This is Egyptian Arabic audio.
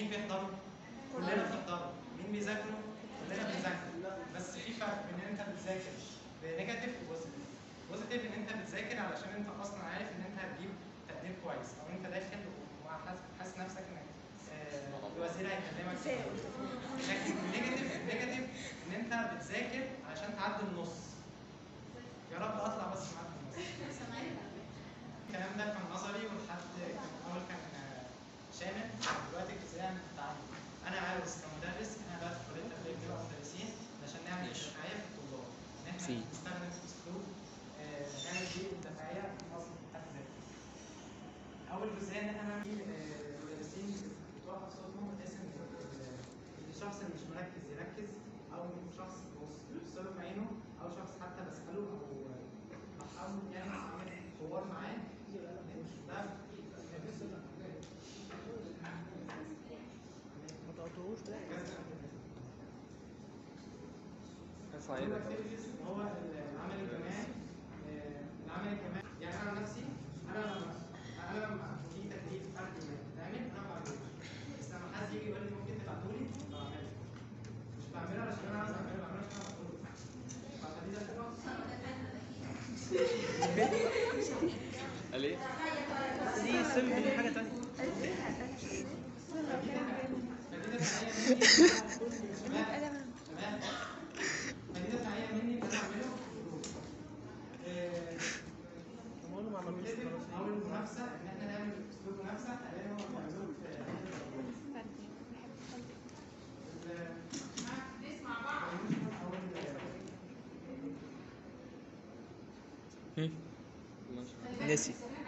مين بيحضروا؟ كلنا بنحضروا مين بيذاكروا؟ كلنا بنذاكر بس في فرق بين ان انت بتذاكر بنيجاتيف وبوزيتيف بوزيتيف ان انت بتذاكر علشان انت اصلا عارف ان انت هتجيب تقدير كويس او انت داخل وحاسس حاسس نفسك انك آه، الوزير هيكلمك لكن النيجاتيف النيجاتيف ان انت بتذاكر علشان تعدي النص يا رب اطلع بس معاك النص الكلام ده كان نظري ولحد كان الاول كان آه، شامل دلوقتي جزئيه عن التعلم انا عاوز كمدرس انا دلوقتي في كليه التربيه بنبقى مدرسين عشان نعمل دفاعيه في الطلاب ان احنا سي. نستخدم اسلوب آه، نعمل بيه الدفاعيه في فصل تحت ذاته اول جزئيه ان احنا نعمل آه، مدرسين بتوقف صوتهم بحيث ان ال- الشخص اللي مش مركز يركز او شخص ببص له في عينه او شخص حتى بساله او بحاول يعني اعمل حوار معاه ده ما تقطعوش بقى ارفع هو ايدك activities هو العمل الجماعي آه، العمل الجماعي يعني انا عن نفسي انا لما انا لما في تكليف فردي يتعمل انا ما بعملوش بس لما حد يجي يقول لي ممكن تبعته لي بعمله مش بعمله عشان انا عايز اعمله بعمله عشان انا بقوله فدي ده كده قال ايه؟ دي سم دي حاجه تانية فدي دفاعية مني تمام تمام فدي دفاعية مني ان انا اعمله في جروب. آه، طب هو ما عملوش خلاص او المنافسه ان احنا نعمل اسلوب منافسه حاليا هو موجود في هم؟ نسي